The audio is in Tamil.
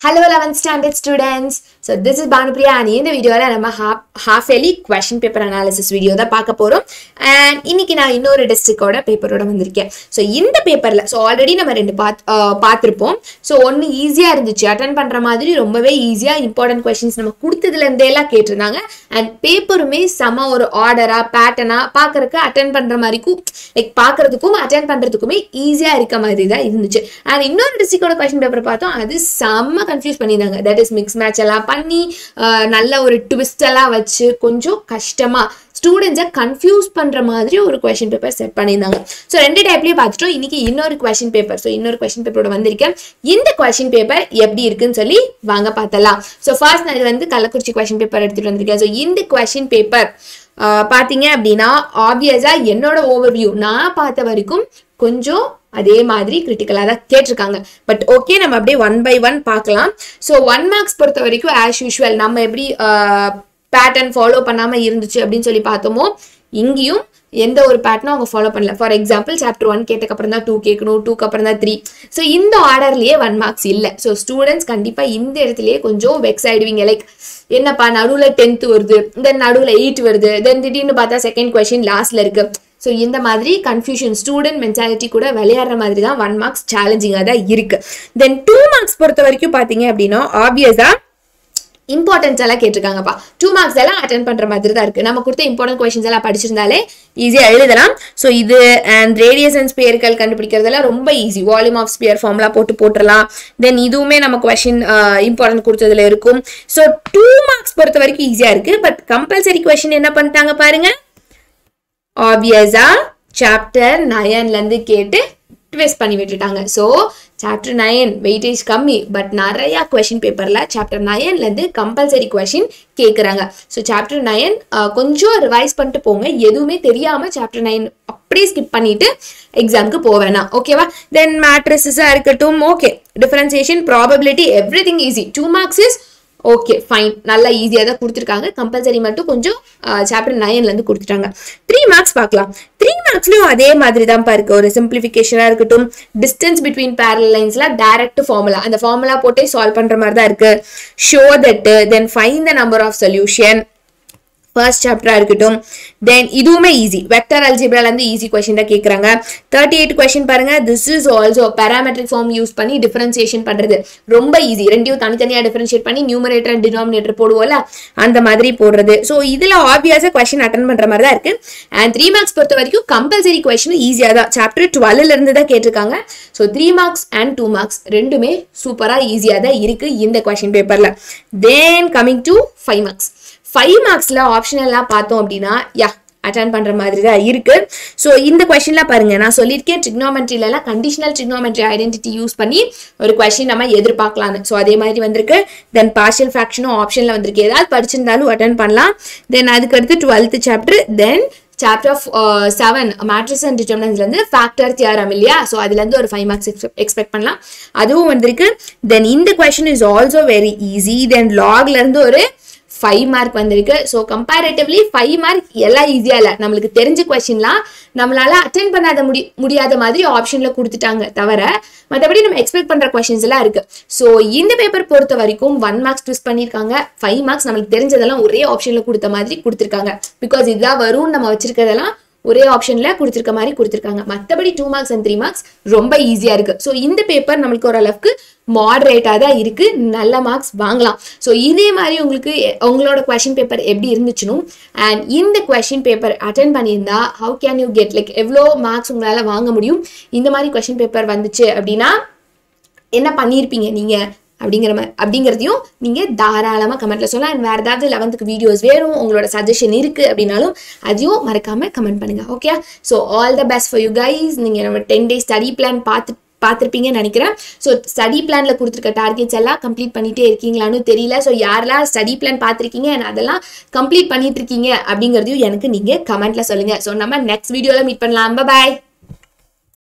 hello eleventh standard students so this is Bhanupriya and இந்த வீடியோவில் நம்ம half half yearly question paper analysis video தான் பார்க்க போகிறோம் அண்ட் இன்னைக்கு நான் இன்னொரு டிஸ்ட்ரிக்டோட பேப்பரோட வந்திருக்கேன் ஸோ இந்த பேப்பரில் ஸோ ஆல்ரெடி நம்ம ரெண்டு பாத் பார்த்துருப்போம் ஸோ ஒன்று ஈஸியாக இருந்துச்சு அட்டன் பண்ணுற மாதிரி ரொம்பவே ஈஸியாக இம்பார்ட்டன்ட் கொஷின்ஸ் நம்ம கொடுத்ததுலேருந்தே எல்லாம் கேட்டிருந்தாங்க அண்ட் பேப்பருமே செம ஒரு ஆர்டராக பேட்டர்னாக பார்க்கறக்கு அட்டன் பண்ணுற மாதிரிக்கும் லைக் பார்க்கறதுக்கும் அட்டன் பண்ணுறதுக்குமே ஈஸியாக இருக்க மாதிரி தான் இருந்துச்சு அண்ட் இன்னொரு டிஸ்ட்ரிக்டோட கொஷின் பேப்பர் பார்த்தோம் அது செம்ம கன்ஃபியூஸ் பண்ணியிருந்தாங்க தட் இஸ் மிக்ஸ் மேட்ச் எல்லாம் பண்ணி ஆஹ், நல்ல ஒரு ட்விஸ்ட் எல்லாம் வச்சு கொஞ்சம் கஷ்டமாக ஸ்டூடெண்ட்ஸை கன்ஃபியூஸ் பண்ணுற மாதிரி ஒரு கொஷின் பேப்பர் செட் பண்ணியிருந்தாங்க ஸோ ரெண்டு டைப்லேயும் பார்த்துட்டோம் இன்னைக்கு இன்னொரு கொஷின் பேப்பர் ஸோ இன்னொரு கொஷின் பேப்பரோட வந்திருக்கேன் இந்த கொஷின் பேப்பர் எப்படி இருக்குன்னு சொல்லி வாங்க பார்த்தலாம் ஸோ ஃபர்ஸ்ட் நான் இது வந்து கள்ளக்குறிச்சி கொஷின் பேப்பர் எடுத்துகிட்டு வந்திருக்கேன் ஸோ இந்த கொஷின் பேப்பர் பார்த்தீங்க அப்படின்னா ஆப்வியஸாக என்னோட ஓவர்வியூ நான் பார்த்த வரைக்கும் கொஞ்சம் அதே மாதிரி கிரிட்டிக்கலாக தான் கேட்டிருக்காங்க பட் ஓகே நம்ம அப்படியே ஒன் பை ஒன் பார்க்கலாம் ஸோ ஒன் மார்க்ஸ் பொறுத்த வரைக்கும் ஆஸ் யூஷுவல் நம்ம எப்படி பேட்டர்ன் ஃபாலோ பண்ணாமல் இருந்துச்சு அப்படின்னு சொல்லி பார்த்தோமோ இங்கேயும் எந்த ஒரு பேட்டர்னும் அவங்க ஃபாலோ பண்ணல ஃபார் எக்ஸாம்பிள் சாப்டர் ஒன் கேட்டக்கப்புறம் தான் டூ கேட்கணும் டூக்கு அப்புறம் தான் த்ரீ ஸோ இந்த ஆர்டர்லேயே ஒன் மார்க்ஸ் இல்லை ஸோ ஸ்டூடெண்ட்ஸ் கண்டிப்பாக இந்த இடத்துலயே கொஞ்சம் வெக்ஸ் ஆயிடுவீங்க லைக் என்னப்பா நடுவில் டென்த்து வருது தென் நடுவில் எயிட் வருது தென் திடீர்னு பார்த்தா செகண்ட் கொஷின் லாஸ்ட்ல இருக்கு ஸோ இந்த மாதிரி கன்ஃபியூஷன் ஸ்டூடெண்ட் மென்டாலிட்டி கூட விளையாடுற மாதிரி தான் ஒன் மார்க்ஸ் சேலஞ்சிங்காக தான் இருக்கு தென் டூ மார்க்ஸ் பொறுத்த வரைக்கும் பார்த்தீங்க அப்படின்னா ஆப்வியஸாக இம்பார்ட்டன்ஸ் எல்லாம் கேட்டிருக்காங்கப்பா டூ மார்க்ஸ் எல்லாம் அட்டன் பண்ற மாதிரி தான் இருக்கு நம்ம கொடுத்த இம்பார்ட்டன்ட் கொஸ்டின்ஸ் எல்லாம் படிச்சிருந்தாலே ஈஸியாக எழுதலாம் ஸோ இது அண்ட் ரேடியஸ் அண்ட் ஸ்பியர்கள் கண்டுபிடிக்கிறதெல்லாம் ரொம்ப ஈஸி வால்யூம் ஆஃப் ஸ்பியர் ஃபார்ம்லாம் போட்டு போட்டுடலாம் தென் இதுவுமே நம்ம கொஷின் இம்பார்ட்டன்ட் கொடுத்ததுல இருக்கும் ஸோ டூ மார்க்ஸ் பொறுத்த வரைக்கும் ஈஸியாக இருக்கு பட் கம்பல்சரி கொஷின் என்ன பண்ணிட்டாங்க பாருங்க ஆப்வியஸா சாப்டர் நயன்லேருந்து கேட்டு ட்விஸ்ட் பண்ணி விட்டுட்டாங்க ஸோ சாப்டர் நயன் வெயிட்டேஜ் கம்மி பட் நிறையா கொஷின் பேப்பரில் சாப்டர் நயன்லேருந்து கம்பல்சரி கொஷின் கேட்குறாங்க ஸோ சாப்டர் நயன் கொஞ்சம் ரிவைஸ் பண்ணிட்டு போங்க எதுவுமே தெரியாமல் சாப்டர் நைன் அப்படியே ஸ்கிப் பண்ணிட்டு எக்ஸாமுக்கு போக வேணாம் ஓகேவா தென் மேட்ரிஸஸாக இருக்கட்டும் okay differentiation probability everything easy two marks is okay fine நல்லா ஈஸியாக தான் கொடுத்துருக்காங்க கம்பல்சரி மட்டும் கொஞ்சம் சாப்டர் நைன்லேருந்து கொடுத்துட்டாங்க த்ரீ மார்க்ஸ் பார்க்கலாம் த்ரீ மார்க்ஸ்லையும் அதே மாதிரி தான் இருக்கு ஒரு சிம்பிளிஃபிகேஷனாக இருக்கட்டும் டிஸ்டன்ஸ் பிட்வீன் பேரல் லைன்ஸில் டைரக்ட் ஃபார்முலா அந்த ஃபார்முலா போட்டே சால்வ் பண்ணுற மாதிரி தான் இருக்கு show that then fine the number of solution first சாப்டராக இருக்கட்டும் தென் இதுவுமே ஈஸி வெக்டர் அல்ஜிப்ராலேருந்து ஈஸி கொஷின் தான் கேட்குறாங்க தேர்ட்டி எயிட் கொஷின் பாருங்க this is also parametric form use பண்ணி டிஃபரன்சியேஷன் பண்ணுறது ரொம்ப ஈஸி ரெண்டையும் தனித்தனியாக டிஃபரன்ஷியேட் பண்ணி நியூமரேட்டர் அண்ட் டினாமினேட்டர் போடுவோம்ல அந்த மாதிரி போடுறது ஸோ இதில் ஆப்வியஸாக கொஷின் அட்டன் பண்ணுற மாதிரி தான் இருக்குது அண்ட் த்ரீ மார்க்ஸ் பொறுத்த வரைக்கும் கம்பல்சரி கொஷின் ஈஸியாக தான் சாப்டர் டுவெல்லேருந்து தான் கேட்டிருக்காங்க so three marks and two marks ரெண்டுமே சூப்பராக ஈஸியாக தான் இருக்குது இந்த கொஷின் பேப்பரில் then coming to five marks five மார்க்ஸில் ஆப்ஷனல்லாம் பார்த்தோம் அப்படின்னா யா அட்டன் பண்ணுற மாதிரி தான் இருக்கு ஸோ இந்த கொஷின்லாம் பாருங்க நான் சொல்லியிருக்கேன் ட்ரிக்னோமெட்ரிலலாம் கண்டிஷனல் ட்ரிக்னோமெட்ரி ஐடென்டிட்டி யூஸ் பண்ணி ஒரு கொஷின் நம்ம எதிர்பார்க்கலாம்னு ஸோ அதே மாதிரி வந்திருக்கு தென் பார்ஷியல் ஃப்ராக்ஷனும் ஆப்ஷனில் வந்திருக்கு ஏதாவது படிச்சிருந்தாலும் அட்டன் பண்ணலாம் தென் அதுக்கடுத்து twelfth chapter then chapter of seven matrix and டிட்டர்மினன்ஸ்லேருந்து ஃபேக்டர் தியாரம் இல்லையா ஸோ அதுலேருந்து ஒரு ஃபைவ் மார்க்ஸ் எக்ஸ்பெக்ட் பண்ணலாம் அதுவும் வந்திருக்கு தென் இந்த question is also very easy then லாக்லேருந்து ஒரு ஃபைவ் மார்க் வந்திருக்கு ஸோ கம்பேரிட்டிவ்லி ஃபைவ் மார்க் எல்லாம் ஈஸியாக இல்லை நம்மளுக்கு தெரிஞ்ச கொஷின்லாம் நம்மளால அட்டன் பண்ணாத முடி முடியாத மாதிரி ஆப்ஷனில் கொடுத்துட்டாங்க தவிர மற்றபடி நம்ம எக்ஸ்பெக்ட் பண்ணுற கொஷின்ஸ் எல்லாம் இருக்கு ஸோ இந்த பேப்பர் பொறுத்த வரைக்கும் ஒன் மார்க்ஸ் ட்விஸ்ட் பண்ணியிருக்காங்க ஃபைவ் மார்க்ஸ் நம்மளுக்கு தெரிஞ்சதெல்லாம் ஒரே ஆப்ஷனில் கொடுத்த மாதிரி கொடுத்துருக்காங்க பிகாஸ் இதுதான் வரும்னு நம்ம வச்சிருக்கிறதெல்லாம் ஒரே ஆப்ஷனில் கொடுத்துருக்க மாதிரி கொடுத்துருக்காங்க மற்றபடி two marks and three marks ரொம்ப ஈஸியாக இருக்குது ஸோ இந்த பேப்பர் நம்மளுக்கு ஓரளவுக்கு மாடரேட்டாக தான் இருக்குது நல்ல மார்க்ஸ் வாங்கலாம் ஸோ இதே மாதிரி உங்களுக்கு எ- உங்களோட கொஷின் பேப்பர் எப்படி இருந்துச்சுனும் அண்ட் இந்த கொஷின் பேப்பர் அட்டன் பண்ணியிருந்தா how can you get like எவ்வளோ மார்க்ஸ் உங்களால் வாங்க முடியும் இந்த மாதிரி கொஷின் பேப்பர் வந்துச்சு அப்படின்னா என்ன பண்ணியிருப்பீங்க நீங்கள் அப்படிங்கிற மாதிரி அப்படிங்கிறதையும் நீங்கள் தாராளமாக கமெண்ட்டில் சொல்லலாம் அண்ட் வேறு ஏதாவது லெவன்த்துக்கு வீடியோஸ் வேணும் உங்களோட சஜஷன் இருக்குது அப்படின்னாலும் அதையும் மறக்காமல் கமெண்ட் பண்ணுங்கள் okay so all the best for you guys நீங்கள் நம்ம டென் டேஸ் ஸ்டடி பிளான் பார்த்து பார்த்துருப்பீங்கன்னு நினைக்கிறேன் ஸோ ஸ்டடி பிளானில் கொடுத்துருக்க டார்கெட்ஸ் எல்லாம் கம்ப்ளீட் பண்ணிட்டே இருக்கீங்களான்னு தெரியல ஸோ யாரெல்லாம் ஸ்டடி பிளான் பார்த்துருக்கீங்க and அதெல்லாம் கம்ப்ளீட் பண்ணிட்டு இருக்கீங்க அப்படிங்கிறதையும் எனக்கு நீங்கள் கமெண்ட்டில் சொல்லுங்கள் ஸோ நம்ம நெக்ஸ்ட் வீடியோவில் மீட் பண்ணலாம் பாய்